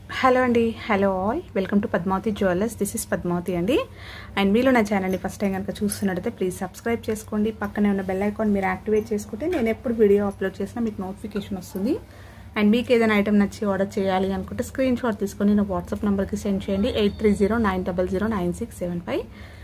hello అండి hello all welcome to Padmavathi jewellers this is Padmavathi అండి and మీలో నా ఛానల్ని ఫస్ట్ టైం కనుక చూస్తున్నట్టయితే ప్లీజ్ సబ్స్క్రైబ్ చేసుకోండి పక్కనే ఉన్న బెల్ ఐకాన్ మీరు యాక్టివేట్ చేసుకుంటే నేను ఎప్పుడు వీడియో అప్లోడ్ చేసినా మీకు నోటిఫికేషన్ వస్తుంది అండ్ మీకు ఏదైనా ఐటమ్ నచ్చి ఆర్డర్ చేయాలి అనుకుంటే స్క్రీన్ షాట్ తీసుకొని నా వాట్సాప్ నెంబర్కి సెండ్ చేయండి eight three zero nine double zero nine six seven five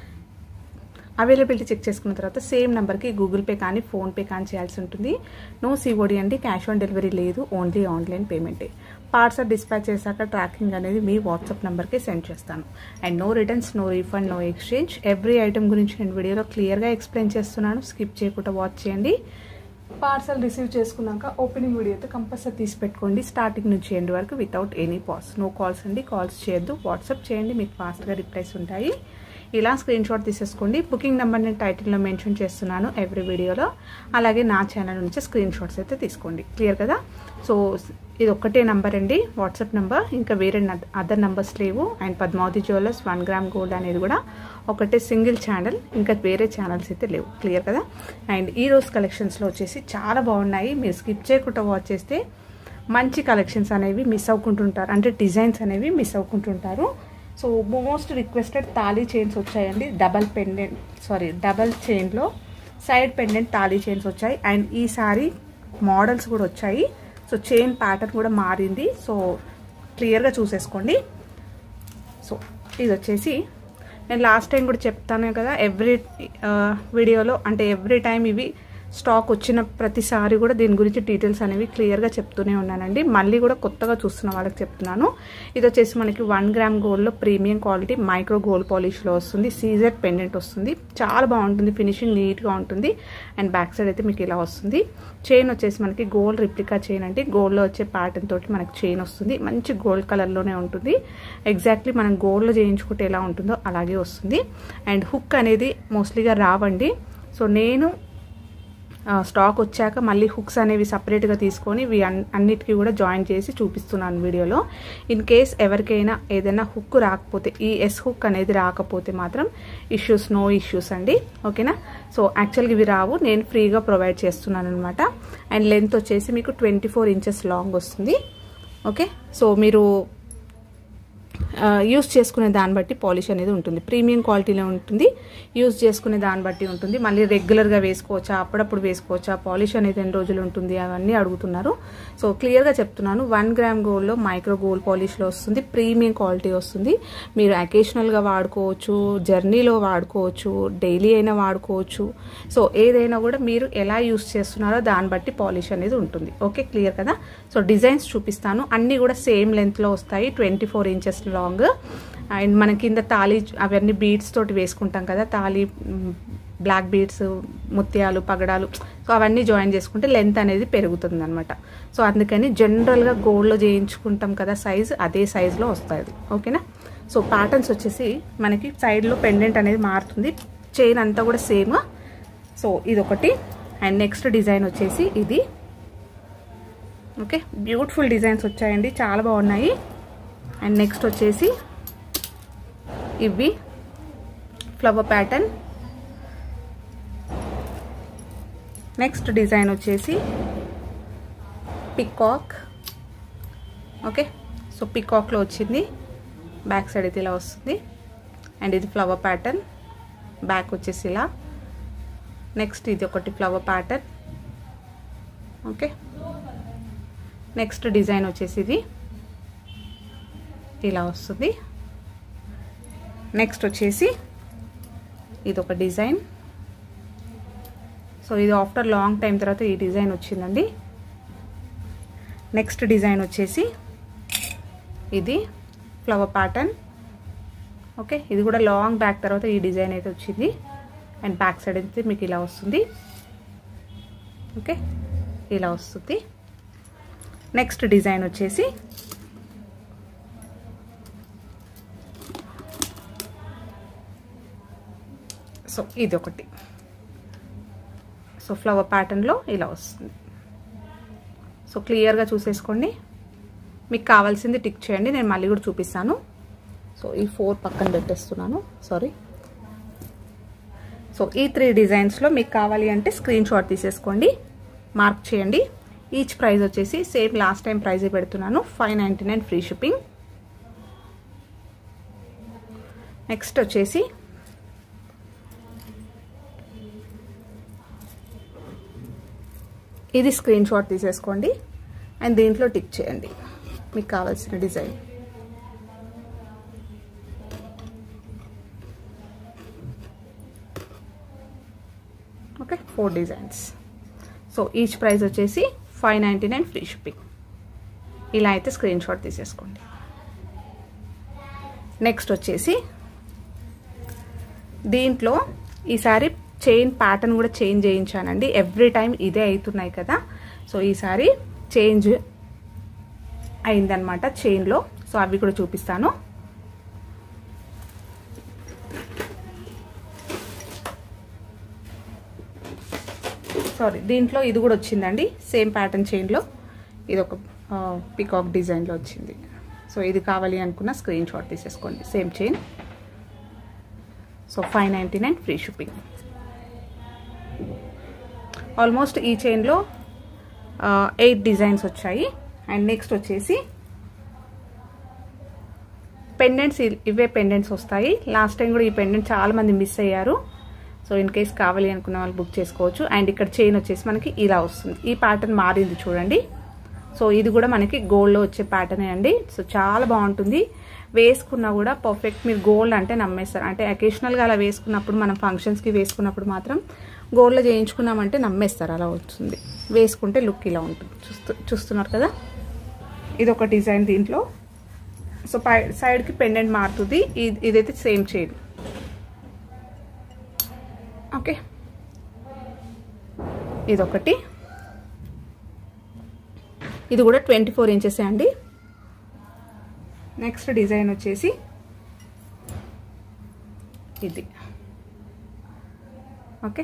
availability check చేసుకున్న తర్వాత సేమ్ నెంబర్కి గూగుల్ పే కానీ ఫోన్పే కానీ చేయాల్సి ఉంటుంది నో సిఓడి అండి క్యాష్ ఆన్ డెలివరీ లేదు ఓన్లీ ఆన్లైన్ పేమెంటే పార్సల్ డిస్పాచ్ చేశాక ట్రాకింగ్ అనేది మీ వాట్సాప్ నెంబర్కి సెండ్ చేస్తాను and no returns no refund no exchange every item గురించి నేను వీడియోలో క్లియర్గా ఎక్స్ప్లెయిన్ చేస్తున్నాను స్కిప్ చేయకుండా వాచ్ చేయండి పార్సల్ రిసీవ్ చేసుకున్నాక ఓపెనింగ్ వీడియో అయితే కంపల్సరీ తీసి పెట్టుకోండి స్టార్టింగ్ నుంచి ఎండ్ వరకు without any pause no calls అండి కాల్స్ చేయొద్దు వాట్సాప్ చేయండి మీకు ఫాస్ట్గా రిప్లైస్ ఉంటాయి ఇలా స్క్రీన్ షాట్ తీసేసుకోండి బుకింగ్ నెంబర్ నేను టైటిల్లో మెన్షన్ చేస్తున్నాను ఎవ్రీ వీడియోలో అలాగే నా ఛానల్ నుంచి స్క్రీన్ షాట్స్ అయితే తీసుకోండి క్లియర్ కదా సో ఇది ఒక్కటే నెంబర్ అండి వాట్సాప్ నెంబర్ ఇంకా వేరే అదర్ నెంబర్స్ లేవు and Padmavathi jewellers one gram gold అనేది కూడా ఒకటే సింగిల్ ఛానల్ ఇంకా వేరే ఛానల్స్ అయితే లేవు క్లియర్ కదా అండ్ ఈ రోజు కలెక్షన్స్లో వచ్చేసి చాలా బాగున్నాయి మీరు స్కిప్ చేయకుండా వాచ్ చేస్తే మంచి కలెక్షన్స్ అనేవి మిస్ అవ్వకుంటుంటారు అంటే డిజైన్స్ అనేవి మిస్ అవ్వకుంటుంటారు so most requested thali chains వచ్చాయండి డబల్ పెండెంట్ సారీ డబల్ చైన్లో సైడ్ పెండెంట్ తాళీ చైన్స్ వచ్చాయి అండ్ ఈసారి మోడల్స్ కూడా వచ్చాయి సో చైన్ ప్యాటర్న్ కూడా మారింది సో క్లియర్గా చూసేసుకోండి సో ఇది వచ్చేసి నేను లాస్ట్ టైం కూడా చెప్తాను కదా ఎవ్రీ వీడియోలో అంటే ఎవ్రీ టైం ఇవి స్టాక్ వచ్చిన ప్రతిసారి కూడా దీని గురించి డీటెయిల్స్ అనేవి క్లియర్గా చెప్తూనే ఉన్నానండి మళ్ళీ కూడా కొత్తగా చూస్తున్న వాళ్ళకి చెప్తున్నాను ఇది వచ్చేసి మనకి వన్ గ్రామ్ గోల్డ్లో ప్రీమియం క్వాలిటీ మైక్రో గోల్డ్ పాలిష్లో వస్తుంది సీజర్ పెండెంట్ వస్తుంది చాలా బాగుంటుంది ఫినిషింగ్ నీట్గా ఉంటుంది అండ్ బ్యాక్ సైడ్ అయితే మీకు ఇలా వస్తుంది చైన్ వచ్చేసి మనకి గోల్డ్ రిప్లికా చైన్ అండి గోల్డ్లో వచ్చే ప్యాటర్న్ తోటి మనకి చైన్ వస్తుంది మంచి గోల్డ్ కలర్లోనే ఉంటుంది ఎగ్జాక్ట్లీ మనం గోల్డ్లో చేయించుకుంటే ఎలా ఉంటుందో అలాగే వస్తుంది అండ్ హుక్ అనేది మోస్ట్లీగా రావండి సో నేను స్టాక్ వచ్చాక మళ్ళీ హుక్స్ అనేవి సపరేట్గా తీసుకొని ఇవి అన్నిటికీ కూడా జాయిన్ చేసి చూపిస్తున్నాను వీడియోలో ఇన్ కేస్ ఎవరికైనా ఏదైనా హుక్ రాకపోతే ఈ ఎస్ హుక్ అనేది రాకపోతే మాత్రం ఇష్యూస్ నో ఇష్యూస్ అండి ఓకేనా సో యాక్చువల్గా ఇవి రావు నేను ఫ్రీగా ప్రొవైడ్ చేస్తున్నాను అనమాట అండ్ లెంత్ వచ్చేసి మీకు ట్వంటీ ఫోర్ ఇంచెస్ లాంగ్ వస్తుంది ఓకే సో మీరు యూస్ చేసుకునే దాన్ని బట్టి పాలిష్ అనేది ఉంటుంది ప్రీమియం క్వాలిటీలో ఉంటుంది యూస్ చేసుకునే దాన్ని బట్టి ఉంటుంది మళ్ళీ రెగ్యులర్గా వేసుకోవచ్చా అప్పుడప్పుడు వేసుకోవచ్చా పాలిష్ అనేది ఎన్ని రోజులు ఉంటుంది అవన్నీ అడుగుతున్నారు సో క్లియర్గా చెప్తున్నాను వన్ గ్రామ్ గోల్డ్లో మైక్రో గోల్డ్ పాలిష్లో వస్తుంది ప్రీమియం క్వాలిటీ వస్తుంది మీరు అకేషనల్గా వాడుకోవచ్చు జర్నీలో వాడుకోవచ్చు డైలీ అయినా వాడుకోవచ్చు సో ఏదైనా కూడా మీరు ఎలా యూస్ చేస్తున్నారో దాన్ని బట్టి పాలిష్ అనేది ఉంటుంది ఓకే క్లియర్ కదా సో డిజైన్స్ చూపిస్తాను అన్నీ కూడా సేమ్ లెంత్లో వస్తాయి twenty four inches long and మన కింద తాళి అవన్నీ బీడ్స్ తోటి వేసుకుంటాం కదా తాళి బ్లాక్ బీడ్స్ ముత్యాలు పగడాలు సో అవన్నీ జాయిన్ చేసుకుంటే లెంత్ అనేది పెరుగుతుంది అనమాట సో అందుకని జనరల్గా గోల్డ్లో చేయించుకుంటాం కదా సైజ్ అదే సైజులో వస్తుంది ఓకేనా సో ప్యాటర్న్స్ వచ్చేసి మనకి సైడ్లో పెండెంట్ అనేది మారుతుంది చైన్ అంతా కూడా సేమ్ సో ఇది ఒకటి అండ్ నెక్స్ట్ డిజైన్ వచ్చేసి ఇది ఓకే బ్యూటిఫుల్ డిజైన్స్ వచ్చాయండి చాలా బాగున్నాయి అండ్ నెక్స్ట్ వచ్చేసి ఇవి ఫ్లవర్ ప్యాటర్న్ నెక్స్ట్ డిజైన్ వచ్చేసి పికాక్ ఓకే సో పికాక్లో వచ్చింది బ్యాక్ సైడ్ అయితే ఇలా వస్తుంది అండ్ ఇది ఫ్లవర్ ప్యాటర్న్ బ్యాక్ వచ్చేసి ఇలా నెక్స్ట్ ఇది ఒకటి flower pattern okay next design వచ్చేసి ఇది ఇలా వస్తుంది నెక్స్ట్ వచ్చేసి ఇది ఒక డిజైన్ సో ఇది ఆఫ్టర్ లాంగ్ టైం తర్వాత ఈ డిజైన్ వచ్చిందండి నెక్స్ట్ డిజైన్ వచ్చేసి ఇది ఫ్లవర్ ప్యాటర్న్ ఓకే ఇది కూడా లాంగ్ బ్యాక్ తర్వాత ఈ డిజైన్ అయితే వచ్చింది అండ్ బ్యాక్ సైడ్ అయితే మీకు ఇలా వస్తుంది ఓకే ఇలా వస్తుంది నెక్స్ట్ డిజైన్ వచ్చేసి సో ఇది ఒకటి సో ఫ్లవర్ ప్యాటర్న్లో ఇలా వస్తుంది సో క్లియర్గా చూసేసుకోండి మీకు కావాల్సింది టిక్ చేయండి నేను మళ్ళీ కూడా చూపిస్తాను సో ఈ ఫోర్ పక్కన పెట్టేస్తున్నాను సారీ సో ఈ త్రీ డిజైన్స్లో మీకు కావాలి అంటే స్క్రీన్ షాట్ తీసేసుకోండి మార్క్ చేయండి ఈచ్ ప్రైస్ వచ్చేసి సేమ్ లాస్ట్ టైం ప్రైజే పెడుతున్నాను five ninety nine free shipping next వచ్చేసి ఇది స్క్రీన్ షాట్ తీసేసుకోండి అండ్ దీంట్లో టిక్ చేయండి మీకు కావాల్సిన design okay four designs so each price వచ్చేసి five ninety nine free shipping ఇలా అయితే స్క్రీన్ షాట్ తీసేసుకోండి నెక్స్ట్ వచ్చేసి దీంట్లో ఈసారి చైన్ ప్యాటర్న్ కూడా చేంజ్ చేయించానండి ఎవ్రీ టైం ఇదే అవుతున్నాయి కదా సో ఈసారి చేంజ్ అయిందనమాట చైన్లో సో అవి కూడా చూపిస్తాను సారీ దీంట్లో ఇది కూడా వచ్చిందండి సేమ్ ప్యాటర్న్ చైన్లో ఇది ఒక పికాక్ డిజైన్లో వచ్చింది సో ఇది కావాలి అనుకున్న స్క్రీన్ షాట్ తీసేసుకోండి same chain so five ninety nine free shipping almost ఈ చైన్లో ఎయిట్ డిజైన్స్ వచ్చాయి అండ్ నెక్స్ట్ వచ్చేసి పెండెంట్స్ ఇవే పెండెంట్స్ వస్తాయి లాస్ట్ టైం కూడా ఈ పెండెంట్ చాలా మంది మిస్ అయ్యారు సో ఇన్ కేస్ కావాలి అనుకున్న వాళ్ళు బుక్ చేసుకోవచ్చు అండ్ ఇక్కడ చైన్ వచ్చేసి మనకి ఇలా వస్తుంది ఈ ప్యాటర్న్ మారింది చూడండి సో ఇది కూడా మనకి గోల్డ్లో వచ్చే ప్యాటర్నే అండి సో చాలా బాగుంటుంది వేసుకున్నా కూడా పర్ఫెక్ట్ మీరు గోల్డ్ అంటే నమ్మేస్తారు అంటే అకేషనల్గా అలా వేసుకున్నప్పుడు మనం ఫంక్షన్స్కి వేసుకున్నప్పుడు మాత్రం గోల్డ్లో చేయించుకున్నామంటే నమ్మేస్తారు అలా వస్తుంది వేసుకుంటే లుక్ ఇలా ఉంటుంది చూస్తూ చూస్తున్నారు కదా ఇది ఒక డిజైన్ దీంట్లో సో పై సైడ్కి పెండెంట్ మారుతుంది ఇదైతే సేమ్ చైన్ ఓకే ఇదొకటి ఇది కూడా ట్వంటీ ఫోర్ ఇంచెస్ అండి నెక్స్ట్ డిజైన్ వచ్చేసి ఇది ఓకే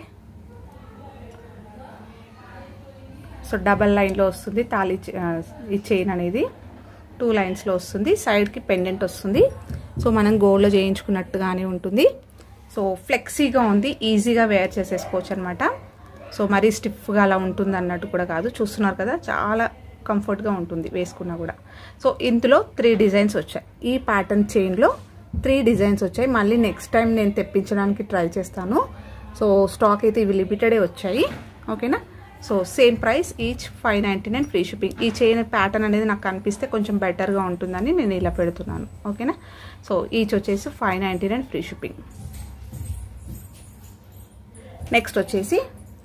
సో డబల్ లైన్లో వస్తుంది తాళి ఈ చైన్ అనేది టూ లైన్స్లో వస్తుంది సైడ్కి పెండెంట్ వస్తుంది సో మనం గోల్డ్లో చేయించుకున్నట్టుగానే ఉంటుంది సో ఫ్లెక్సీగా ఉంది ఈజీగా వేర్ చేసేసుకోవచ్చు అనమాట సో మరీ స్టిఫ్గా అలా ఉంటుంది అన్నట్టు కూడా కాదు చూస్తున్నారు కదా చాలా కంఫర్ట్గా ఉంటుంది వేసుకున్నా కూడా సో ఇందులో త్రీ డిజైన్స్ వచ్చాయి ఈ ప్యాటర్న్ చైన్లో త్రీ డిజైన్స్ వచ్చాయి మళ్ళీ నెక్స్ట్ టైం నేను తెప్పించడానికి ట్రై చేస్తాను సో స్టాక్ అయితే ఇవి లిమిటెడే వచ్చాయి ఓకేనా so same price each five ninety nine free shipping ఈ చైన్ ప్యాటర్న్ అనేది నాకు కనిపిస్తే కొంచెం బెటర్గా ఉంటుందని నేను ఇలా పెడుతున్నాను ఓకేనా సో ఈచ్ వచ్చేసి five ninety nine free shipping next వచ్చేసి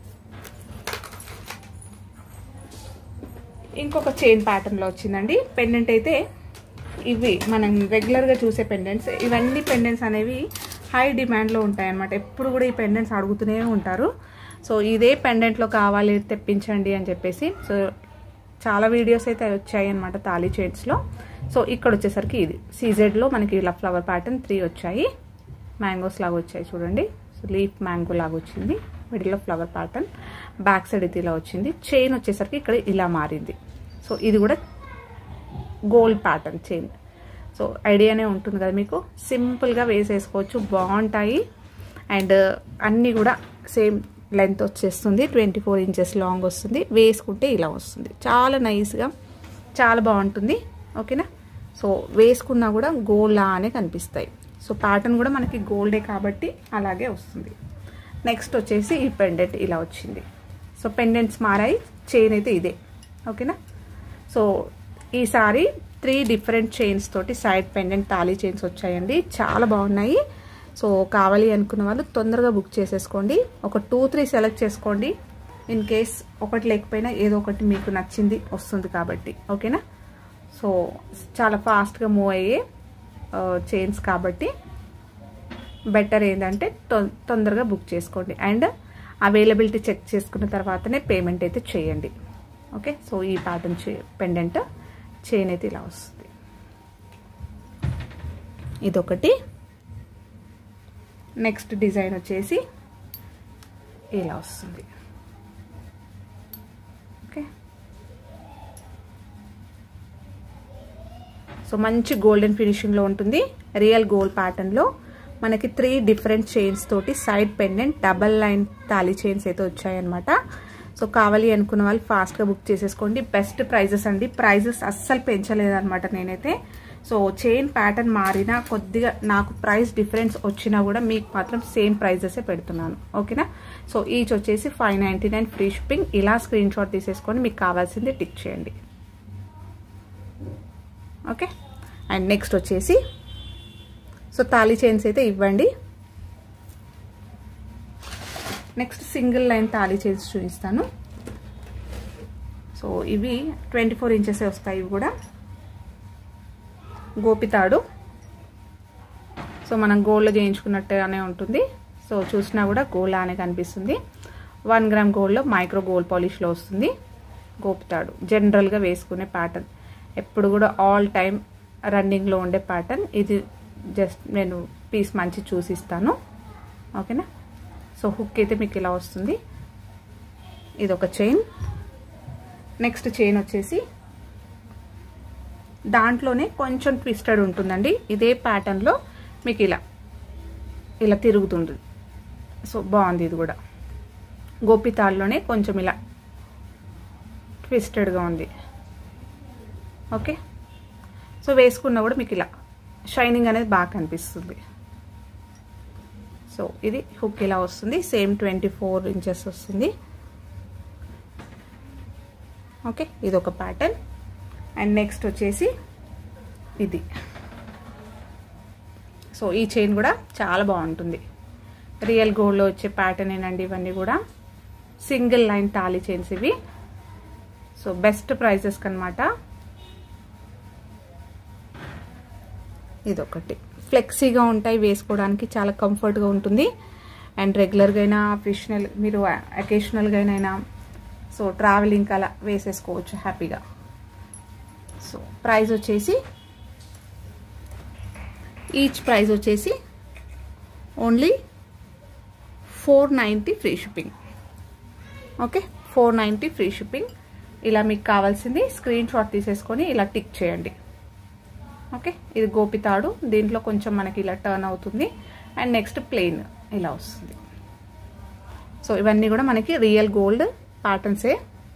ఇంకొక చైన్ ప్యాటర్న్లో వచ్చిందండి పెండెంట్ అయితే ఇవి మనం రెగ్యులర్గా చూసే పెండెంట్స్ ఇవన్నీ పెండెంట్స్ అనేవి హై డిమాండ్లో ఉంటాయి అనమాట ఎప్పుడు కూడా ఈ పెండెంట్స్ అడుగుతూనే ఉంటారు సో ఇదే పెండెంట్లో కావాలి తెప్పించండి అని చెప్పేసి సో చాలా వీడియోస్ అయితే వచ్చాయి అనమాట తాళీ చైన్స్లో సో ఇక్కడ వచ్చేసరికి ఇది సీజెడ్లో మనకి ఇలా ఫ్లవర్ ప్యాటర్న్ త్రీ వచ్చాయి మ్యాంగోస్ లాగా వచ్చాయి చూడండి సో లీఫ్ మ్యాంగో లాగా వచ్చింది మిడిల్లో ఫ్లవర్ ప్యాటర్న్ బ్యాక్ సైడ్ ఇది ఇలా వచ్చింది చైన్ వచ్చేసరికి ఇక్కడ ఇలా మారింది సో ఇది కూడా గోల్డ్ ప్యాటర్న్ చైన్ సో ఐడియానే ఉంటుంది కదా మీకు సింపుల్గా వేసేసుకోవచ్చు బాగుంటాయి అండ్ అన్నీ కూడా సేమ్ లెంత్ వచ్చేస్తుంది ట్వంటీ ఫోర్ ఇంచెస్ లాంగ్ వస్తుంది వేసుకుంటే ఇలా వస్తుంది చాలా నైస్గా చాలా బాగుంటుంది ఓకేనా సో వేసుకున్నా కూడా గోల్డ్ లానే కనిపిస్తాయి సో ప్యాటర్న్ కూడా మనకి గోల్డే కాబట్టి అలాగే వస్తుంది నెక్స్ట్ వచ్చేసి ఈ పెండెంట్ ఇలా వచ్చింది సో పెండెంట్స్ మారాయి చైన్ అయితే ఇదే ఓకేనా సో ఈసారి త్రీ డిఫరెంట్ చైన్స్ తోటి సైడ్ పెండెంట్ తాళీ చైన్స్ వచ్చాయండి చాలా బాగున్నాయి సో కావాలి అనుకున్న వాళ్ళు తొందరగా బుక్ చేసేసుకోండి ఒక టూ త్రీ సెలెక్ట్ చేసుకోండి ఇన్ కేస్ ఒకటి లేకపోయినా ఏదో ఒకటి మీకు నచ్చింది వస్తుంది కాబట్టి ఓకేనా సో చాలా ఫాస్ట్గా మూవ్ అయ్యే చైన్స్ కాబట్టి బెటర్ ఏంటంటే తొందరగా బుక్ చేసుకోండి అండ్ అవైలబిలిటీ చెక్ చేసుకున్న తర్వాతనే పేమెంట్ అయితే చేయండి ఓకే సో ఈ ప్యాటర్న్ పెండెంట్ చైన్ అయితే ఇలా వస్తుంది ఇదొకటి నెక్స్ట్ డిజైన్ వచ్చేసి ఇలా వస్తుంది ఓకే సో మంచి గోల్డెన్ ఫినిషింగ్లో ఉంటుంది రియల్ గోల్డ్ ప్యాటర్న్లో మనకి త్రీ డిఫరెంట్ చైన్స్ తోటి side pendant double line thali chains అయితే వచ్చాయన్నమాట సో కావాలి అనుకున్న వాళ్ళు ఫాస్ట్గా బుక్ చేసేసుకోండి బెస్ట్ ప్రైజెస్ అండి ప్రైజెస్ అస్సలు పెంచలేదన్నమాట నేనైతే సో చైన్ ప్యాటర్న్ మారినా కొద్దిగా నాకు ప్రైస్ డిఫరెన్స్ వచ్చినా కూడా మీకు మాత్రం సేమ్ ప్రైజెసే పెడుతున్నాను ఓకేనా సో ఈచ్ వచ్చేసి five ninety nine free shipping ఇలా స్క్రీన్ షాట్ తీసేసుకొని మీకు కావాల్సింది టిక్ చేయండి ఓకే అండ్ నెక్స్ట్ వచ్చేసి సో తాళీ చైన్స్ అయితే ఇవ్వండి next single line thali chains చూపిస్తాను సో ఇవి ట్వంటీ ఫోర్ ఇంచెస్ వస్తాయి ఇవి కూడా గోపితాడు సో మనం గోల్డ్లో చేయించుకున్నట్టుగానే ఉంటుంది సో చూసినా కూడా గోల్డ్ అనే కనిపిస్తుంది వన్ గ్రామ్ గోల్డ్లో మైక్రో గోల్డ్ పాలిష్లో వస్తుంది గోపితాడు జనరల్గా వేసుకునే ప్యాటర్న్ ఎప్పుడు కూడా ఆల్ టైం రన్నింగ్లో ఉండే ప్యాటర్న్ ఇది జస్ట్ నేను పీస్ మంచి చూసిస్తాను ఓకేనా సో హుక్ అయితే మీకు ఇలా వస్తుంది ఇది ఒక చైన్ నెక్స్ట్ చైన్ వచ్చేసి దాంట్లోనే కొంచెం ట్విస్టెడ్ ఉంటుందండి ఇదే ప్యాటర్న్లో మీకు ఇలా ఇలా తిరుగుతుంది సో బాగుంది ఇది కూడా గోపితాల్లోనే కొంచెం ఇలా ట్విస్టెడ్గా ఉంది ఓకే సో వేసుకున్నా కూడా మీకు ఇలా షైనింగ్ అనేది బాగా కనిపిస్తుంది సో ఇది హుక్ ఇలా వస్తుంది సేమ్ ట్వంటీ ఫోర్ ఇంచెస్ వస్తుంది ఓకే ఇది ఒక ప్యాటర్న్ అండ్ నెక్స్ట్ వచ్చేసి ఇది సో ఈ చైన్ కూడా చాలా బాగుంటుంది రియల్ గోల్డ్లో వచ్చే ప్యాటర్న్ ఏనండి ఇవన్నీ కూడా సింగిల్ లైన్ తాళీ చైన్స్ ఇవి సో బెస్ట్ ప్రైజెస్కి అనమాట ఇదొకటి ఫ్లెక్సీగా ఉంటాయి వేసుకోవడానికి చాలా కంఫర్ట్గా ఉంటుంది అండ్ రెగ్యులర్గా అయినా అఫిషనల్ మీరు అకేషనల్గా అయినా సో ట్రావెలింగ్ అలా వేసేసుకోవచ్చు హ్యాపీగా సో ప్రైస్ వచ్చేసి ఈచ్ ప్రైస్ వచ్చేసి only four ninety free shipping okay four ninety free shipping ఇలా మీకు కావాల్సింది స్క్రీన్ షాట్ తీసేసుకొని ఇలా టిక్ చేయండి ఓకే ఇది గోపితాడు దీంట్లో కొంచెం మనకి ఇలా టర్న్ అవుతుంది అండ్ నెక్స్ట్ ప్లెయిన్ ఇలా వస్తుంది సో ఇవన్నీ కూడా మనకి రియల్ గోల్డ్ ప్యాటర్న్సే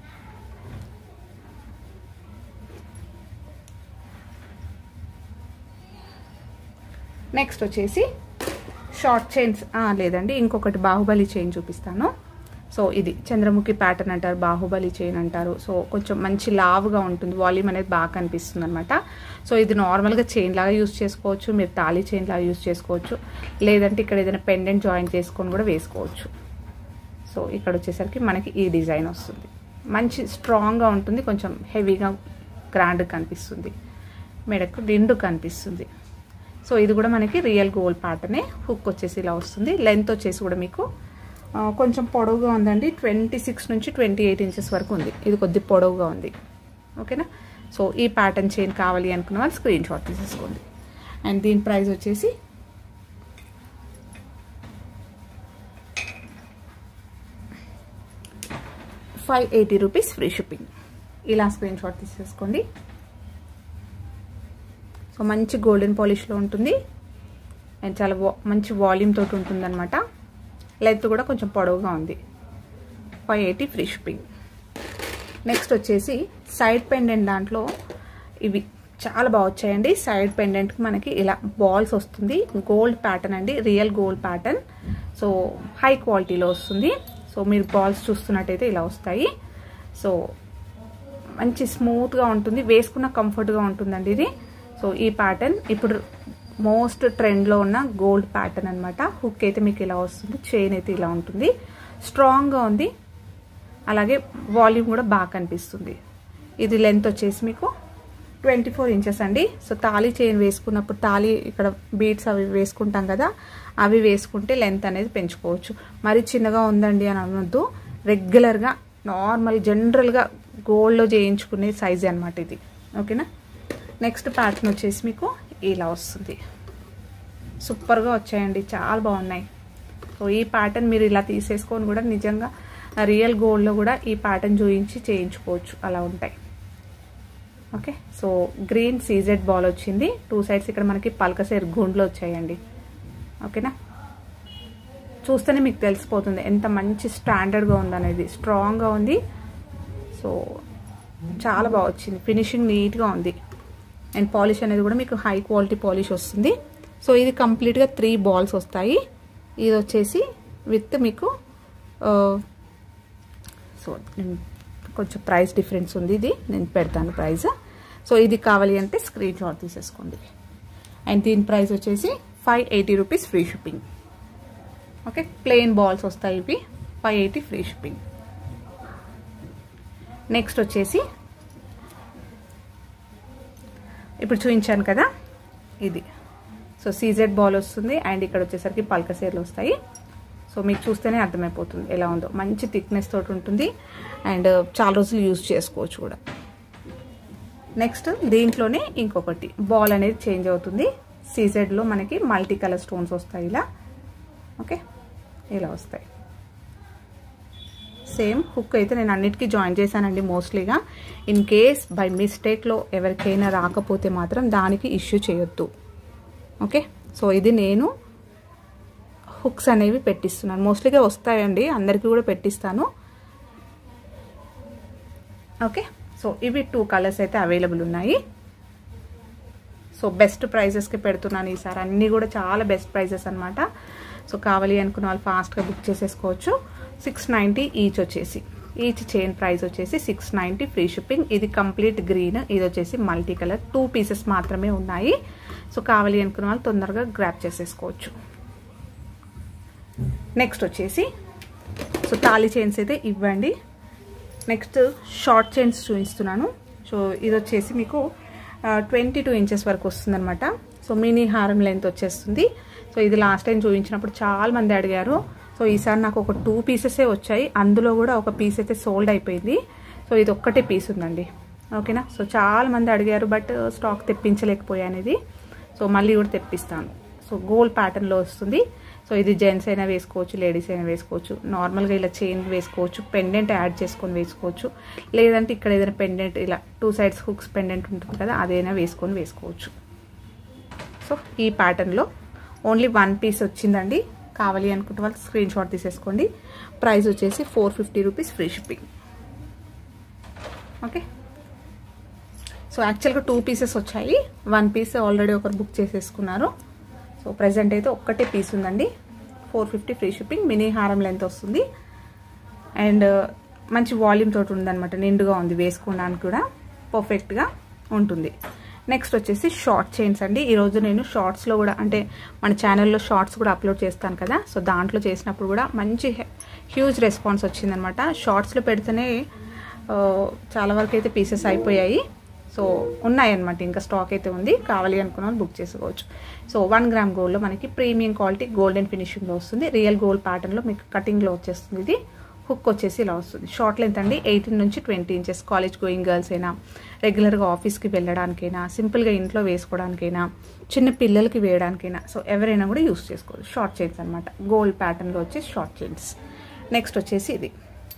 నెక్స్ట్ వచ్చేసి షార్ట్ చైన్స్ లేదండి ఇంకొకటి బాహుబలి చైన్ చూపిస్తాను సో ఇది చంద్రముఖి ప్యాటర్న్ అంటారు బాహుబలి చైన్ అంటారు సో కొంచెం మంచి లావుగా ఉంటుంది వాల్యూమ్ అనేది బాగా కనిపిస్తుంది అనమాట సో ఇది నార్మల్గా చైన్ లాగా యూస్ చేసుకోవచ్చు మీరు తాళీ చైన్ లాగా యూస్ చేసుకోవచ్చు లేదంటే ఇక్కడ ఏదైనా పెండెంట్ జాయిన్ చేసుకొని కూడా వేసుకోవచ్చు సో ఇక్కడ వచ్చేసరికి మనకి ఈ డిజైన్ వస్తుంది మంచి స్ట్రాంగ్గా ఉంటుంది కొంచెం హెవీగా గ్రాండ్ కనిపిస్తుంది మెడకు నిండు కనిపిస్తుంది సో ఇది కూడా మనకి రియల్ గోల్డ్ ప్యాటర్నే హుక్ వచ్చేసి ఇలా వస్తుంది లెంత్ వచ్చేసి కూడా మీకు కొంచెం పొడవుగా ఉందండి ట్వంటీ సిక్స్ నుంచి ట్వంటీ ఎయిట్ ఇంచెస్ వరకు ఉంది ఇది కొద్ది పొడవుగా ఉంది ఓకేనా సో ఈ ప్యాటర్న్ చైన్ కావాలి అనుకున్న వాళ్ళు స్క్రీన్ షాట్ తీసేసుకోండి అండ్ దీని ప్రైస్ వచ్చేసి five eighty rupees free shipping ఇలా స్క్రీన్ షాట్ తీసేసుకోండి సో మంచి గోల్డెన్ పాలిష్లో ఉంటుంది అండ్ చాలా మంచి వాల్యూమ్ తోటి ఉంటుంది అనమాట లెంత్ కూడా కొంచెం పొడవుగా ఉంది five eighty free shipping next వచ్చేసి సైడ్ పెండెంట్ దాంట్లో ఇవి చాలా బాగా వచ్చాయండి సైడ్ పెండెంట్కి మనకి ఇలా బాల్స్ వస్తుంది గోల్డ్ ప్యాటర్న్ అండి real gold pattern so high క్వాలిటీలో వస్తుంది సో మీరు బాల్స్ చూస్తున్నట్టయితే ఇలా వస్తాయి సో మంచి స్మూత్గా ఉంటుంది వేసుకున్న కంఫర్ట్గా ఉంటుందండి ఇది సో ఈ ప్యాటర్న్ ఇప్పుడు మోస్ట్ ట్రెండ్లో ఉన్న గోల్డ్ ప్యాటర్న్ అనమాట హుక్ అయితే మీకు ఇలా వస్తుంది చైన్ అయితే ఇలా ఉంటుంది స్ట్రాంగ్గా ఉంది అలాగే వాల్యూమ్ కూడా బాగా కనిపిస్తుంది ఇది లెంత్ వచ్చేసి మీకు ట్వంటీ ఫోర్ ఇంచెస్ అండి సో తాళీ చైన్ వేసుకున్నప్పుడు తాళీ ఇక్కడ బీడ్స్ అవి వేసుకుంటాం కదా అవి వేసుకుంటే లెంత్ అనేది పెంచుకోవచ్చు మరి చిన్నగా ఉందండి అని అనొద్దు రెగ్యులర్గా నార్మల్ జనరల్గా గోల్డ్లో చేయించుకునే సైజే అనమాట ఇది ఓకేనా నెక్స్ట్ ప్యాటర్న్ వచ్చేసి మీకు ఇలా వస్తుంది సూపర్గా వచ్చాయండి చాలా బాగున్నాయి సో ఈ ప్యాటర్న్ మీరు ఇలా తీసేసుకొని కూడా నిజంగా రియల్ గోల్డ్లో కూడా ఈ ప్యాటర్న్ చూయించి చేయించుకోవచ్చు అలా ఉంటాయి okay so green CZ ball వచ్చింది టూ సైడ్స్ ఇక్కడ మనకి పలకసేరు గుండ్లు వచ్చాయండి ఓకేనా చూస్తేనే మీకు తెలిసిపోతుంది ఎంత మంచి స్టాండర్డ్గా ఉందనేది స్ట్రాంగ్గా ఉంది సో చాలా బాగా వచ్చింది ఫినిషింగ్ నీట్గా ఉంది అండ్ పాలిష్ అనేది కూడా మీకు హై క్వాలిటీ పాలిష్ వస్తుంది సో ఇది కంప్లీట్గా త్రీ బాల్స్ వస్తాయి ఇది వచ్చేసి విత్ మీకు సో కొంచెం ప్రైస్ డిఫరెన్స్ ఉంది ఇది నేను పెడతాను ప్రైస్ సో ఇది కావాలి అంటే స్క్రీన్ షాట్ తీసేసుకోండి అండ్ దీని ప్రైస్ వచ్చేసి five eighty rupees free shipping okay plain balls వస్తాయి ఇవి five eighty free shipping next వచ్చేసి ఇప్పుడు చూపించాను కదా ఇది సో సీజెడ్ బాల్ వస్తుంది అండ్ ఇక్కడ వచ్చేసరికి పల్క సేర్లు వస్తాయి సో మీకు చూస్తేనే అర్థమైపోతుంది ఎలా ఉందో మంచి థిక్నెస్ తోటి ఉంటుంది అండ్ చాలా రోజులు యూజ్ చేసుకోవచ్చు కూడా నెక్స్ట్ దీంట్లోనే ఇంకొకటి బాల్ అనేది చేంజ్ అవుతుంది సీజెడ్లో మనకి మల్టీ కలర్ స్టోన్స్ వస్తాయి ఇలా ఓకే ఇలా వస్తాయి సేమ్ హుక్ అయితే నేను అన్నిటికీ జాయిన్ చేశానండి మోస్ట్లీగా ఇన్ కేస్ బై మిస్టేక్లో ఎవరికైనా రాకపోతే మాత్రం దానికి ఇష్యూ చేయొద్దు ఓకే సో ఇది నేను హుక్స్ అనేవి పెట్టిస్తున్నాను మోస్ట్లీగా వస్తాయండి అందరికీ కూడా పెట్టిస్తాను ఓకే సో ఇవి టూ కలర్స్ అయితే అవైలబుల్ ఉన్నాయి సో బెస్ట్ ప్రైజెస్కి పెడుతున్నాను ఈసారి అన్నీ కూడా చాలా బెస్ట్ ప్రైజెస్ అనమాట సో కావాలి అనుకున్న వాళ్ళు ఫాస్ట్గా బుక్ చేసేసుకోవచ్చు సిక్స్ నైంటీ ఈచ్ వచ్చేసి ఈచ్ చైన్ ప్రైస్ వచ్చేసి సిక్స్ నైంటీ ఫ్రీ షిప్పింగ్ ఇది కంప్లీట్ గ్రీన్ ఇది వచ్చేసి మల్టీ కలర్ టూ పీసెస్ మాత్రమే ఉన్నాయి సో కావాలి అనుకున్న వాళ్ళు తొందరగా గ్రాప్ చేసేసుకోవచ్చు నెక్స్ట్ వచ్చేసి సో తాళి చైన్స్ అయితే ఇవ్వండి నెక్స్ట్ షార్ట్ చైన్స్ చూపిస్తున్నాను సో ఇది వచ్చేసి మీకు ట్వంటీ టూ ఇంచెస్ వరకు వస్తుందన్నమాట సో మినీ హారం లెంత్ వచ్చేస్తుంది సో ఇది లాస్ట్ టైం చూపించినప్పుడు చాలా మంది అడిగారు సో ఈసారి నాకు ఒక టూ పీసెసే వచ్చాయి అందులో కూడా ఒక పీస్ అయితే సోల్డ్ అయిపోయింది సో ఇది ఒక్కటే పీస్ ఉందండి ఓకేనా సో చాలా మంది అడిగారు బట్ స్టాక్ తెప్పించలేకపోయాను ఇది సో మళ్ళీ కూడా తెప్పిస్తాను సో గోల్డ్ ప్యాటర్న్లో వస్తుంది సో ఇది జెంట్స్ అయినా వేసుకోవచ్చు లేడీస్ అయినా వేసుకోవచ్చు నార్మల్గా ఇలా చైన్ వేసుకోవచ్చు పెండెంట్ యాడ్ చేసుకొని వేసుకోవచ్చు లేదంటే ఇక్కడ ఏదైనా పెండెంట్ ఇలా టూ సైడ్స్ హుక్స్ పెండెంట్ ఉంటుంది కదా అదైనా వేసుకొని వేసుకోవచ్చు సో ఈ ప్యాటర్న్లో ఓన్లీ వన్ పీస్ వచ్చిందండి కావాలి అనుకుంటే వాళ్ళు స్క్రీన్ షాట్ తీసేసుకోండి ప్రైస్ వచ్చేసి four fifty rupees free shipping okay so యాక్చువల్గా టూ పీసెస్ వచ్చాయి వన్ పీస్ ఆల్రెడీ ఒకరు బుక్ చేసేసుకున్నారు సో ప్రజెంట్ అయితే ఒక్కటే పీస్ ఉందండి four fifty free shipping mini హారం లెంత్ వస్తుంది అండ్ మంచి వాల్యూమ్ తోటి ఉందన్నమాట నిండుగా ఉంది వేసుకోవడానికి కూడా పర్ఫెక్ట్గా ఉంటుంది నెక్స్ట్ వచ్చేసి షార్ట్ చైన్స్ అండి ఈరోజు నేను షార్ట్స్లో కూడా అంటే మన ఛానల్లో షార్ట్స్ కూడా అప్లోడ్ చేస్తాను కదా సో దాంట్లో చేసినప్పుడు కూడా మంచి హ్యూజ్ రెస్పాన్స్ వచ్చిందనమాట షార్ట్స్లో పెడితేనే చాలా వరకు అయితే పీసెస్ అయిపోయాయి సో ఉన్నాయన్నమాట ఇంకా స్టాక్ అయితే ఉంది కావాలి అనుకున్న వాళ్ళు బుక్ చేసుకోవచ్చు సో వన్ గ్రామ్ గోల్డ్లో మనకి ప్రీమియం క్వాలిటీ గోల్డెన్ ఫినిషింగ్లో వస్తుంది రియల్ గోల్డ్ ప్యాటర్న్లో మీకు కటింగ్లో వచ్చేస్తుంది ఇది హుక్ వచ్చేసి ఇలా వస్తుంది షార్ట్ లెంత్ అండి ఎయిటీన్ నుంచి twenty inches college going girls అయినా రెగ్యులర్గా ఆఫీస్కి వెళ్ళడానికైనా సింపుల్గా ఇంట్లో వేసుకోవడానికైనా చిన్న పిల్లలకి వేయడానికైనా సో ఎవరైనా కూడా యూస్ చేసుకోవచ్చు షార్ట్ చైన్స్ అనమాట గోల్డ్ ప్యాటర్న్లో వచ్చి షార్ట్ చైన్స్ నెక్స్ట్ వచ్చేసి ఇది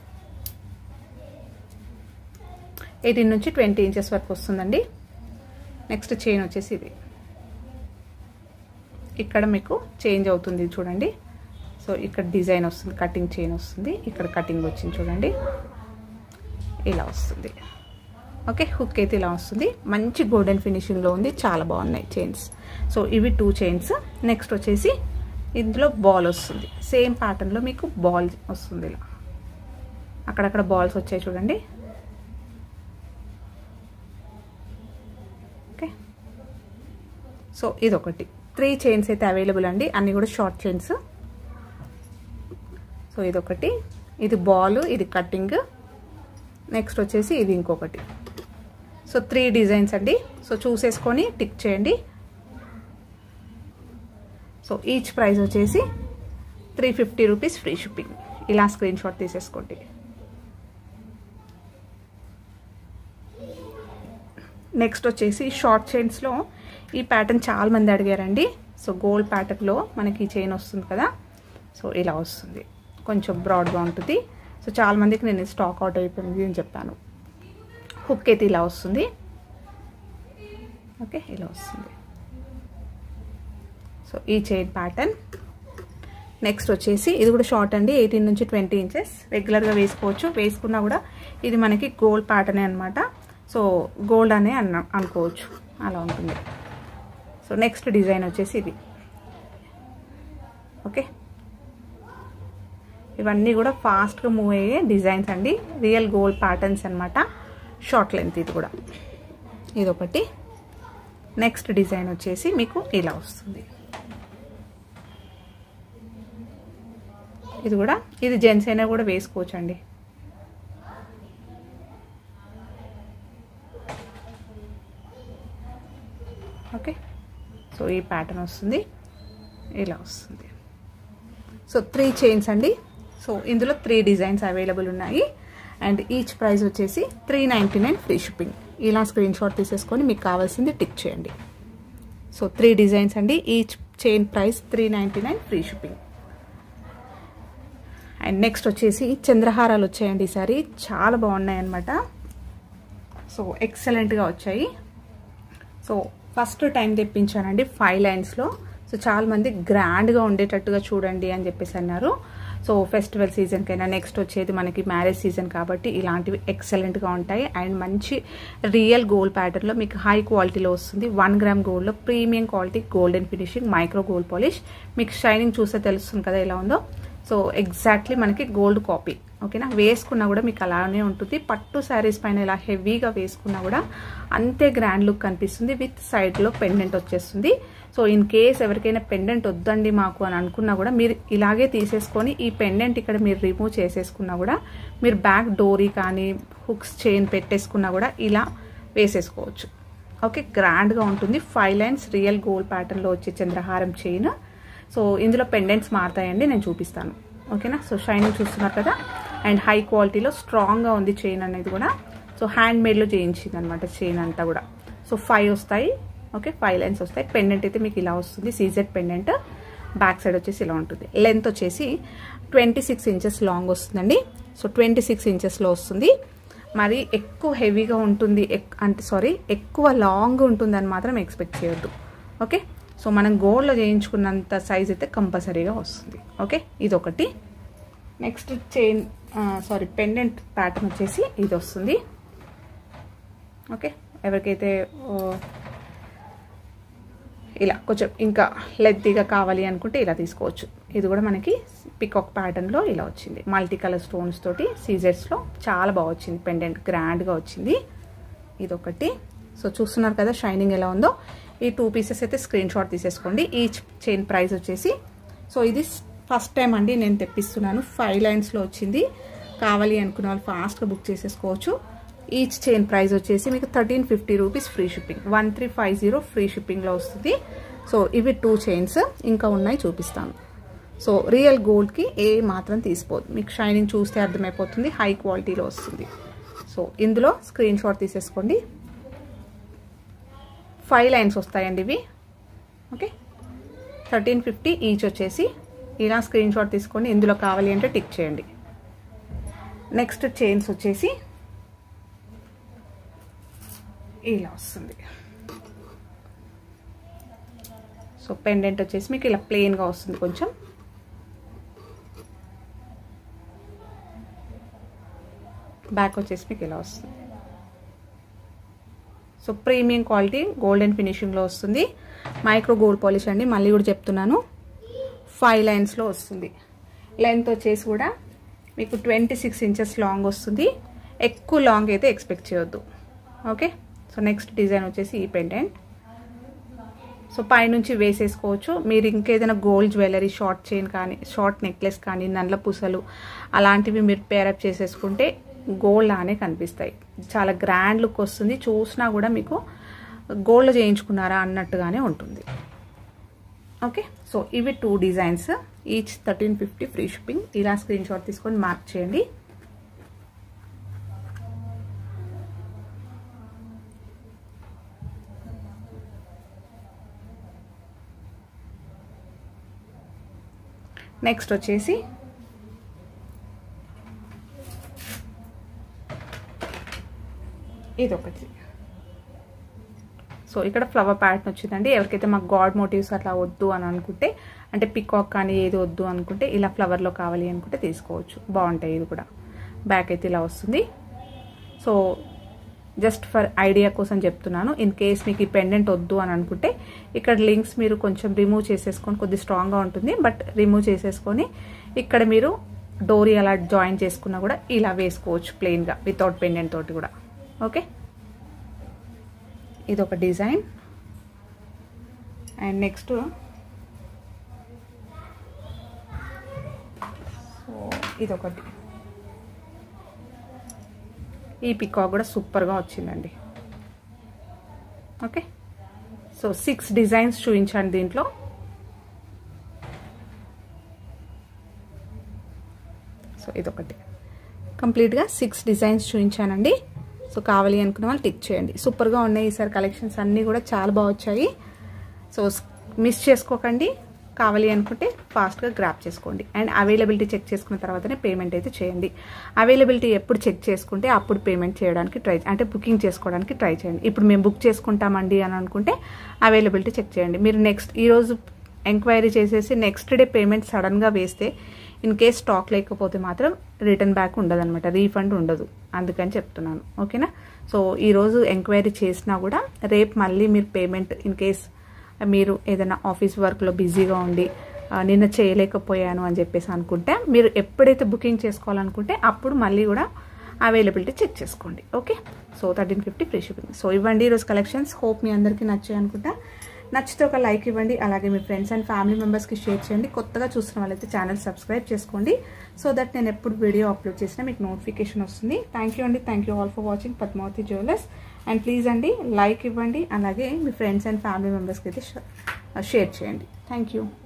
ఎయిటీన్ నుంచి ట్వంటీ ఇంచెస్ వరకు వస్తుందండి నెక్స్ట్ చైన్ వచ్చేసి ఇది ఇక్కడ మీకు చేంజ్ అవుతుంది చూడండి సో ఇక్కడ డిజైన్ వస్తుంది కటింగ్ చైన్ వస్తుంది ఇక్కడ కటింగ్ వచ్చింది చూడండి ఇలా వస్తుంది ఓకే హుక్ అయితే ఇలా వస్తుంది మంచి గోల్డెన్ ఫినిషింగ్లో ఉంది చాలా బాగున్నాయి చైన్స్ సో ఇవి టూ చైన్స్ నెక్స్ట్ వచ్చేసి ఇందులో బాల్ వస్తుంది సేమ్ ప్యాటర్న్లో మీకు బాల్ వస్తుంది ఇలా అక్కడక్కడ బాల్స్ వచ్చాయి చూడండి ఓకే సో ఇదొకటి త్రీ చైన్స్ అయితే అవైలబుల్ అండి అన్నీ కూడా షార్ట్ చైన్స్ సో ఇదొకటి ఇది బాల్ ఇది కటింగ్ నెక్స్ట్ వచ్చేసి ఇది ఇంకొకటి సో త్రీ డిజైన్స్ అండి సో చూసేసుకొని టిక్ చేయండి సో ఈచ్ ప్రైస్ వచ్చేసి three fifty rupees free shipping ఇలా స్క్రీన్ షాట్ తీసేసుకోండి నెక్స్ట్ వచ్చేసి షార్ట్ చైన్స్లో ఈ ప్యాటర్న్ చాలా మంది అడిగారండి సో గోల్డ్ ప్యాటర్న్లో మనకి చైన్ వస్తుంది కదా సో ఇలా వస్తుంది కొంచెం బ్రాడ్గా ఉంటుంది సో చాలా మందికి నేను స్టాక్ అవుట్ అయిపోయింది అని చెప్పాను హుక్ అయితే ఇలా వస్తుంది ఓకే ఇలా వస్తుంది సో ఈ చైన్ ప్యాటర్న్ నెక్స్ట్ వచ్చేసి ఇది కూడా షార్ట్ అండి ఎయిటీన్ నుంచి ట్వంటీ ఇంచెస్ రెగ్యులర్గా వేసుకోవచ్చు వేసుకున్నా కూడా ఇది మనకి గోల్డ్ ప్యాటర్నే అనమాట సో గోల్డ్ అనే అన్న అనుకోవచ్చు అలా ఉంటుంది సో నెక్స్ట్ డిజైన్ వచ్చేసి ఇది ఓకే ఇవన్నీ కూడా ఫాస్ట్గా మూవ్ అయ్యే డిజైన్స్ అండి రియల్ గోల్డ్ ప్యాటర్న్స్ అనమాట షార్ట్ లెంత్ ఇది కూడా ఇదొకటి నెక్స్ట్ డిజైన్ వచ్చేసి మీకు ఇలా వస్తుంది ఇది కూడా ఇది జెంట్స్ అయినా కూడా వేసుకోవచ్చు అండి ఓకే సో ఈ ప్యాటర్న్ వస్తుంది ఇలా వస్తుంది సో త్రీ చైన్స్ అండి సో ఇందులో త్రీ డిజైన్స్ అవైలబుల్ ఉన్నాయి అండ్ ఈచ్ ప్రైస్ వచ్చేసి three ninety nine free shipping ఇలా స్క్రీన్ షాట్ తీసేసుకొని మీకు కావాల్సింది టిక్ చేయండి సో త్రీ డిజైన్స్ అండి each chain price three ninety nine free shipping and next వచ్చేసి చంద్రహారాలు వచ్చాయండి ఈసారి చాలా బాగున్నాయి అనమాట సో ఎక్సలెంట్గా వచ్చాయి సో ఫస్ట్ టైం తెప్పించానండి ఫైవ్ లైన్స్లో సో చాలామంది గ్రాండ్గా ఉండేటట్టుగా చూడండి అని చెప్పేసి అన్నారు సో ఫెస్టివల్ సీజన్కైనా నెక్స్ట్ వచ్చేది మనకి మ్యారేజ్ సీజన్ కాబట్టి ఇలాంటివి ఎక్సలెంట్గా ఉంటాయి అండ్ మంచి రియల్ గోల్డ్ ప్యాటర్న్లో మీకు హై క్వాలిటీలో వస్తుంది వన్ గ్రామ్ గోల్డ్లో premium quality golden finishing micro gold polish మీకు షైనింగ్ చూస్తే తెలుస్తుంది కదా ఎలా ఉందో సో ఎగ్జాక్ట్లీ మనకి గోల్డ్ కాపీ ఓకేనా వేసుకున్నా కూడా మీకు అలానే ఉంటుంది పట్టు శారీస్ పైన ఇలా హెవీగా వేసుకున్నా కూడా అంతే గ్రాండ్ లుక్ కనిపిస్తుంది విత్ సైడ్లో పెండెంట్ వచ్చేస్తుంది సో ఇన్ కేస్ ఎవరికైనా పెండెంట్ వద్దండి మాకు అని అనుకున్నా కూడా మీరు ఇలాగే తీసేసుకొని ఈ పెండెంట్ ఇక్కడ మీరు రిమూవ్ చేసేసుకున్నా కూడా మీరు బ్యాక్ డోరీ కానీ హుక్స్ చైన్ పెట్టేసుకున్నా కూడా ఇలా వేసేసుకోవచ్చు ఓకే గ్రాండ్గా ఉంటుంది ఫైవ్ లైన్స్ రియల్ గోల్డ్ ప్యాటర్న్లో వచ్చే చంద్రహారం చైన్ సో ఇందులో పెండెంట్స్ మారుతాయండి నేను చూపిస్తాను ఓకేనా సో షైనింగ్ చూస్తున్నారు కదా అండ్ హై క్వాలిటీలో స్ట్రాంగ్గా ఉంది చైన్ అనేది కూడా సో హ్యాండ్ మేడ్లో చేయించింది అనమాట చైన్ అంతా కూడా సో ఫైవ్ వస్తాయి ఓకే ఫైవ్ లైన్స్ వస్తాయి పెండెంట్ అయితే మీకు ఇలా వస్తుంది సీజెడ్ పెండెంట్ బ్యాక్ సైడ్ వచ్చేసి ఇలా ఉంటుంది లెంత్ వచ్చేసి ట్వంటీ సిక్స్ ఇంచెస్ లాంగ్ వస్తుందండి సో ట్వంటీ సిక్స్ ఇంచెస్లో వస్తుంది మరి ఎక్కువ హెవీగా ఉంటుంది అంటే సారీ ఎక్కువ లాంగ్ ఉంటుందని మాత్రం ఎక్స్పెక్ట్ చేయొద్దు ఓకే సో మనం గోల్డ్లో చేయించుకున్నంత సైజ్ అయితే కంపల్సరీగా వస్తుంది ఓకే ఇదొకటి next chain sorry pendant pattern వచ్చేసి ఇది వస్తుంది ఓకే ఎవరికైతే ఇలా కొంచెం ఇంకా లెద్దీగా కావాలి అనుకుంటే ఇలా తీసుకోవచ్చు ఇది కూడా మనకి పికాక్ ప్యాటర్న్లో ఇలా వచ్చింది మల్టీ కలర్ స్టోన్స్ తోటి సీజర్స్లో చాలా బాగా వచ్చింది పెండెంట్ గ్రాండ్గా వచ్చింది ఇదొకటి సో చూస్తున్నారు కదా షైనింగ్ ఎలా ఉందో ఈ టూ పీసెస్ అయితే స్క్రీన్ షాట్ తీసేసుకోండి ఈచ్ చైన్ ప్రైస్ వచ్చేసి సో ఇది ఫస్ట్ టైం అండి నేను తెప్పిస్తున్నాను ఫైవ్ లైన్స్లో వచ్చింది కావాలి అనుకున్న వాళ్ళు ఫాస్ట్గా బుక్ చేసేసుకోవచ్చు ఈచ్ చైన్ ప్రైస్ వచ్చేసి మీకు thirteen fifty rupees free shipping one three five zero free షిప్పింగ్లో వస్తుంది సో ఇవి టూ చైన్స్ ఇంకా ఉన్నాయి చూపిస్తాను సో రియల్ గోల్డ్కి ఏ మాత్రం తీసిపోదు మీకు షైనింగ్ చూస్తే అర్థమైపోతుంది హై క్వాలిటీలో వస్తుంది సో ఇందులో స్క్రీన్ షాట్ తీసేసుకోండి ఫైవ్ లైన్స్ వస్తాయండి ఇవి ఓకే థర్టీన్ ఫిఫ్టీ ఈచ్ వచ్చేసి ఇలా స్క్రీన్ షాట్ తీసుకొని ఇందులో కావాలి అంటే టిక్ చేయండి నెక్స్ట్ చైన్స్ వచ్చేసి ఇలా వస్తుంది సో పెండెంట్ వచ్చేసి మీకు ఇలా ప్లెయిన్గా వస్తుంది కొంచెం బ్యాక్ వచ్చేసి మీకు ఇలా వస్తుంది సో ప్రీమియం క్వాలిటీ గోల్డెన్ ఫినిషింగ్లో వస్తుంది మైక్రో గోల్డ్ పాలిష్ అండి మళ్ళీ కూడా చెప్తున్నాను ఫైవ్ లైన్స్లో వస్తుంది లెంత్ వచ్చేసి కూడా మీకు ట్వంటీ సిక్స్ ఇంచెస్ లాంగ్ వస్తుంది ఎక్కువ లాంగ్ అయితే ఎక్స్పెక్ట్ చేయొద్దు ఓకే సో నెక్స్ట్ డిజైన్ వచ్చేసి ఈ పెండెంట్ సో పైనుంచి వేసేసుకోవచ్చు మీరు ఇంకేదైనా గోల్డ్ జ్యువెలరీ షార్ట్ చైన్ కానీ షార్ట్ నెక్లెస్ కానీ నల్ల పూసలు అలాంటివి మీరు పేరప్ చేసేసుకుంటే గోల్డ్ లానే కనిపిస్తాయి చాలా గ్రాండ్ లుక్ వస్తుంది చూసినా కూడా మీకు గోల్డ్ చేయించుకున్నారా అన్నట్టుగానే ఉంటుంది ఓకే సో ఇవి two designs each thirteen fifty free shipping ఇలా స్క్రీన్ షాట్ తీసుకొని మార్క్ చేయండి నెక్స్ట్ వచ్చేసి ఇది ఒకటి సో ఇక్కడ ఫ్లవర్ ప్యాటర్న్ వచ్చిందండి ఎవరికైతే మాకు గాడ్ మోటివ్స్ అట్లా వద్దు అని అనుకుంటే అంటే పికాక్ కానీ ఏది వద్దు అనుకుంటే ఇలా ఫ్లవర్లో కావాలి అనుకుంటే తీసుకోవచ్చు బాగుంటాయి ఇది కూడా బ్యాక్ అయితే ఇలా వస్తుంది సో జస్ట్ ఫర్ ఐడియా కోసం చెప్తున్నాను ఇన్ కేస్ మీకు ఈ పెండెంట్ వద్దు అని అనుకుంటే ఇక్కడ లింక్స్ మీరు కొంచెం రిమూవ్ చేసేసుకొని కొద్ది స్ట్రాంగ్గా ఉంటుంది బట్ రిమూవ్ చేసేసుకొని ఇక్కడ మీరు డోరీ అలా జాయిన్ చేసుకున్నా కూడా ఇలా వేసుకోవచ్చు ప్లెయిన్గా వితౌట్ పెండెంట్ తోటి కూడా ఓకే ఇది ఒక డిజైన్ అండ్ నెక్స్ట్ సో ఇదొకటి ఈ పికాక్ కూడా సూపర్గా వచ్చిందండి ఓకే సో సిక్స్ డిజైన్స్ చూపించండి దీంట్లో సో ఇదొకటి కంప్లీట్గా సిక్స్ డిజైన్స్ చూపించానండి సో కావాలి అనుకున్న వాళ్ళు టిక్ చేయండి సూపర్గా ఉన్నాయి ఈసారి కలెక్షన్స్ అన్నీ కూడా చాలా బాగా వచ్చాయి సో మిస్ చేసుకోకండి కావాలి అనుకుంటే ఫాస్ట్గా గ్రాప్ చేసుకోండి అండ్ అవైలబిలిటీ చెక్ చేసుకున్న తర్వాతనే పేమెంట్ అయితే చేయండి అవైలబిలిటీ ఎప్పుడు చెక్ చేసుకుంటే అప్పుడు పేమెంట్ చేయడానికి ట్రై అంటే బుకింగ్ చేసుకోవడానికి ట్రై చేయండి ఇప్పుడు మేము బుక్ చేసుకుంటామండి అని అనుకుంటే అవైలబిలిటీ చెక్ చేయండి మీరు నెక్స్ట్ ఈరోజు ఎంక్వైరీ చేసేసి నెక్స్ట్ డే పేమెంట్ సడన్గా వేస్తే ఇన్ కేస్ స్టాక్ లేకపోతే మాత్రం రిటర్న్ బ్యాక్ ఉండదన్నమాట రీఫండ్ ఉండదు అందుకని చెప్తున్నాను ఓకేనా సో ఈరోజు ఎంక్వైరీ చేసినా కూడా రేపు మళ్ళీ మీరు పేమెంట్ ఇన్ కేస్ మీరు ఏదైనా ఆఫీస్ వర్క్లో బిజీగా ఉండి నిన్న చేయలేకపోయాను అని చెప్పేసి అనుకుంటే మీరు ఎప్పుడైతే బుకింగ్ చేసుకోవాలనుకుంటే అప్పుడు మళ్ళీ కూడా అవైలబిలిటీ చెక్ చేసుకోండి okay so thirteen fifty free shipping so ఇవ్వండి ఈరోజు కలెక్షన్స్ హోప్ మీ అందరికీ నచ్చాయి అనుకుంటా నచ్చితే ఒక లైక్ ఇవ్వండి అలాగే మీ ఫ్రెండ్స్ అండ్ ఫ్యామిలీ మెంబర్స్కి షేర్ చేయండి కొత్తగా చూసిన వాళ్ళైతే ఛానల్ సబ్స్క్రైబ్ చేసుకోండి సో దట్ నేను ఎప్పుడు వీడియో అప్లోడ్ చేసినా మీకు నోటిఫికేషన్ వస్తుంది థ్యాంక్ యూ అండి thank you all for watching Padmavathi jewellers and please అండి లైక్ ఇవ్వండి అలాగే మీ ఫ్రెండ్స్ అండ్ ఫ్యామిలీ మెంబర్స్కి అయితే షేర్ చేయండి థ్యాంక్ యూ